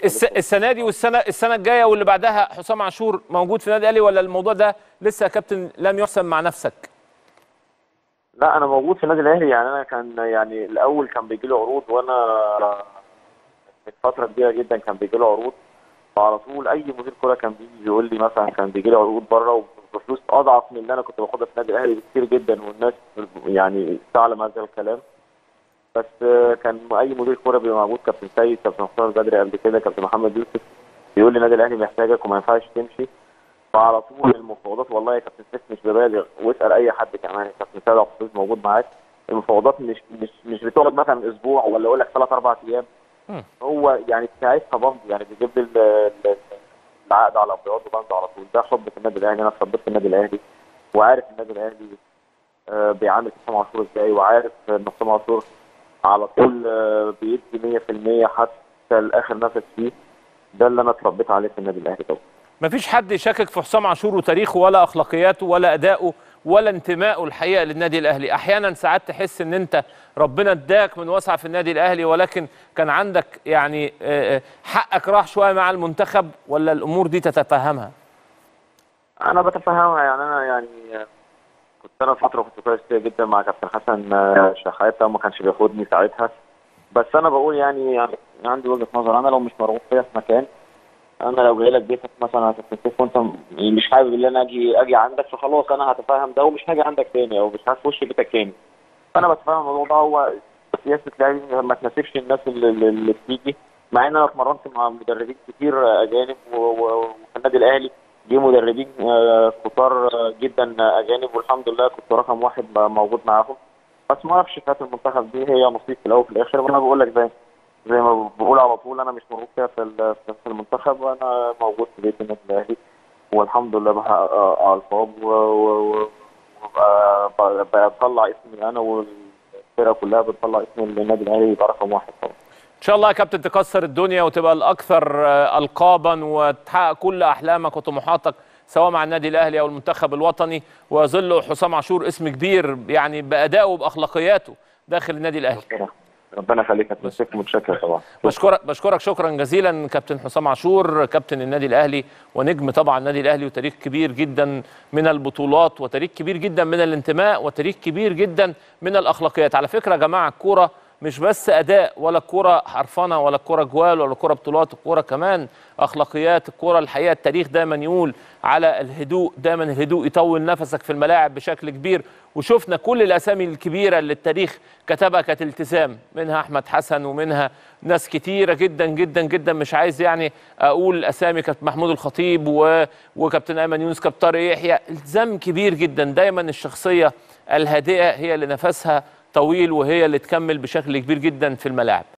الس- السنه دي والسنه السنه الجايه واللي بعدها حسام عاشور موجود في النادي الاهلي ولا الموضوع ده لسه يا كابتن لم يحسم مع نفسك لا انا موجود في النادي الاهلي يعني انا كان يعني الاول كان بيجي لي عروض وانا من فتره كبيره جدا كان بيجي لي عروض فعلى طول اي مدير كوره كان بيجي يقول لي مثلا كان بيجي لي عروض بره وبفلوس اضعف من اللي انا كنت باخدها في النادي الاهلي بكتير جدا والناس يعني تعلم هذا الكلام بس آه، كان اي مدير كوره بيبقى موجود كابتن سيد كابتن مختار بدري قبل كده كابتن محمد يوسف بيقول لي النادي الاهلي محتاجك وما ينفعش تمشي فعلى طول المفاوضات والله يا كابتن سيف مش ببالغ واسال اي حد كمان يا كابتن سيد عبد الحفيظ موجود معاك المفاوضات مش مش مش بتقعد مثلا اسبوع ولا يقول لك ثلاث اربع ايام مم. هو يعني ساعتها بمضي يعني بيجيب لي ال- ال- العقد على بياض وبمضي على طول ده حب في النادي الاهلي انا اتربيت في النادي الاهلي وعارف النادي الاهلي آه، بيعامل حسام عاشور ازاي وعارف ان حسام عاشور على طول آه، بيدي 100% حتى لاخر نفس فيه ده اللي انا اتربيت عليه في النادي الاهلي طبعا مفيش حد يشكك في حسام عاشور وتاريخه ولا اخلاقياته ولا ادائه ولا انتمائه الحقيقه للنادي الاهلي احيانا ساعات تحس ان انت ربنا اداك من وسع في النادي الاهلي ولكن كان عندك يعني آه، آه، حقك راح شويه مع المنتخب ولا الامور دي تتفهمها انا بتفهمها يعني انا يعني كنت انا فتره كنت كويس فيها جدا مع كابتن حسن آه، شحاته وما كانش بياخدني ساعتها بس انا بقول يعني يعني عندي وجهه نظر انا لو مش مرغوب فيا في مكان انا لو جاي لك بيتك مثلا يا كابتن سيف وانت م- مش حابب ان انا اجي اجي عندك فخلاص انا هتفهم ده ومش هاجي عندك تاني او مش هخش بيتك تاني فانا بتفهم الموضوع ده هو سياسه لاعبين ما تناسبش الناس اللي, اللي اللي بتيجي مع ان انا اتمرنت مع مدربين كتير اجانب و- و- وفي النادي الاهلي جه مدربين آه، كتار آه، جدا اجانب والحمد لله كنت رقم واحد موجود معاهم بس ما اعرفش كانت المنتخب دي هي نصيب في الاول وفي الاخر وانا بقول لك زي زي ما بقول على طول انا مش مرغوب فيها في ال- في المنتخب وانا موجود في بيت النادي الاهلي والحمد لله بحقق آه، القاب و- و- و- وببقى ب- بطلع اسمي انا والفرقه كلها بتطلع اسم النادي الاهلي يبقى رقم واحد طبعا ان شاء الله يا كابتن تكسر الدنيا وتبقى الاكثر آه، القابا وتحقق كل احلامك وطموحاتك سواء مع النادي الاهلي او المنتخب الوطني ويظل حسام عاشور اسم كبير يعني بادائه وباخلاقياته داخل النادي الاهلي ربنا يخليك يا كابتن سيف متشكر طبعا بشكرك بشكرك شكرا جزيلا كابتن حسام عاشور كابتن النادي الاهلي ونجم طبعا النادي الاهلي وتاريخ كبير جدا من البطولات وتاريخ كبير جدا من الانتماء وتاريخ كبير جدا من الاخلاقيات على فكره يا جماعه الكوره مش بس اداء ولا الكوره حرفنه ولا الكوره جوال ولا الكوره بطولات الكوره كمان اخلاقيات الكوره الحقيقه التاريخ دايما يقول على الهدوء دايما الهدوء يطول نفسك في الملاعب بشكل كبير وشفنا كل الاسامي الكبيره اللي التاريخ كتبها كانت التزام منها احمد حسن ومنها ناس كتيره جدا جدا جدا مش عايز يعني اقول اسامي كابتن محمود الخطيب و... وكابتن ايمن يونس كابتن طارق يحيى التزام كبير جدا دايما الشخصيه الهادئه هي اللي نفسها طويل وهي اللي تكمل بشكل كبير جدا في الملاعب